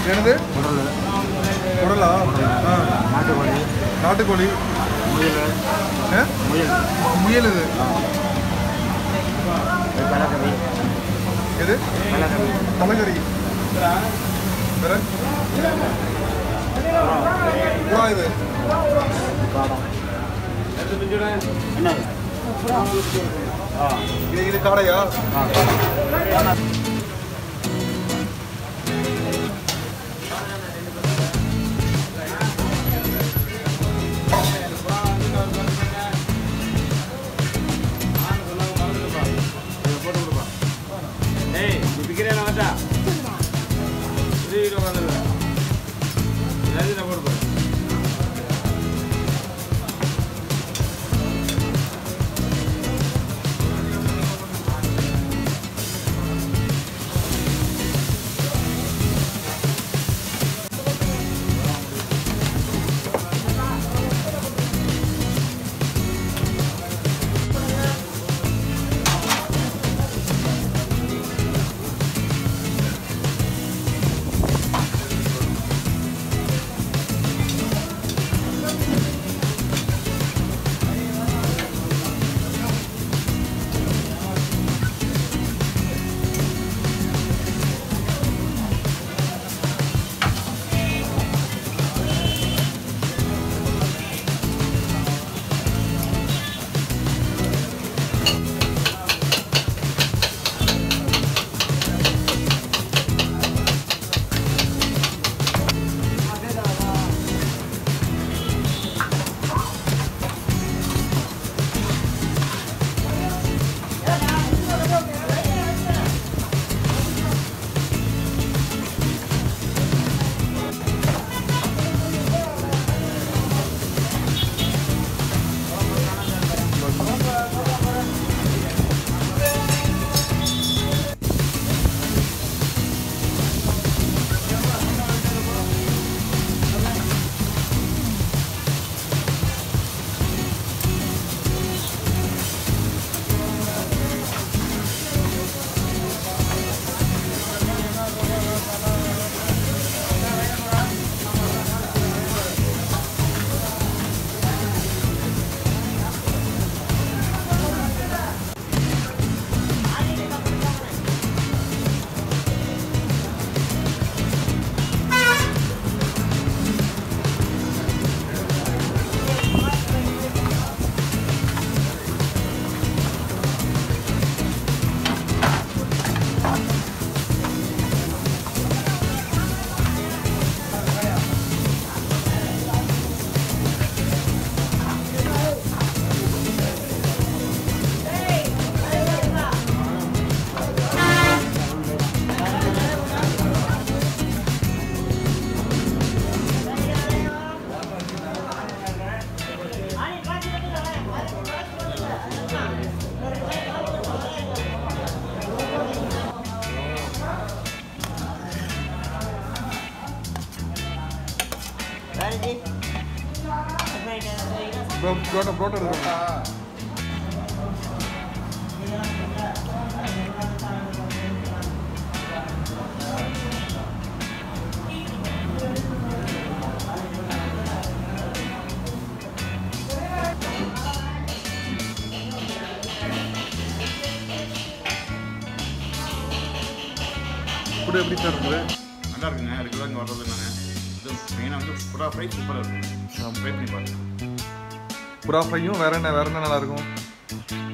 என்னது குடல் குடலா ஆ நாட்டுக்கோழி நாட்டுக்கோழி முயல் ஆ? முயல் முயல் இது வெள்ளக்கறி எது வெள்ளக்கறி தலைக்கறி வேற புறா இது காடம் என்னது ஆ இது இது காடையா ஆ ஏய் விற்கிறேன் வந்தா இது கிலோ வந்துடுவேன் எல்லாத்தையும் போட்டு போகிறேன் ப்ரோ புரோட்டா புரோட்டா இருக்கு ஃபுட்டு எப்படி சார் இருக்குது நல்லா இருக்குங்க அதுக்கு தான் இங்கே வர்றது நாங்கள் இது மெயினாக வந்து புறா ஃப்ரை சூப்பராக இருக்கும் ட்ரை பண்ணி பாருங்க புறா ஃப்ரையும் வேற என்ன வேற என்ன நல்லா இருக்கும்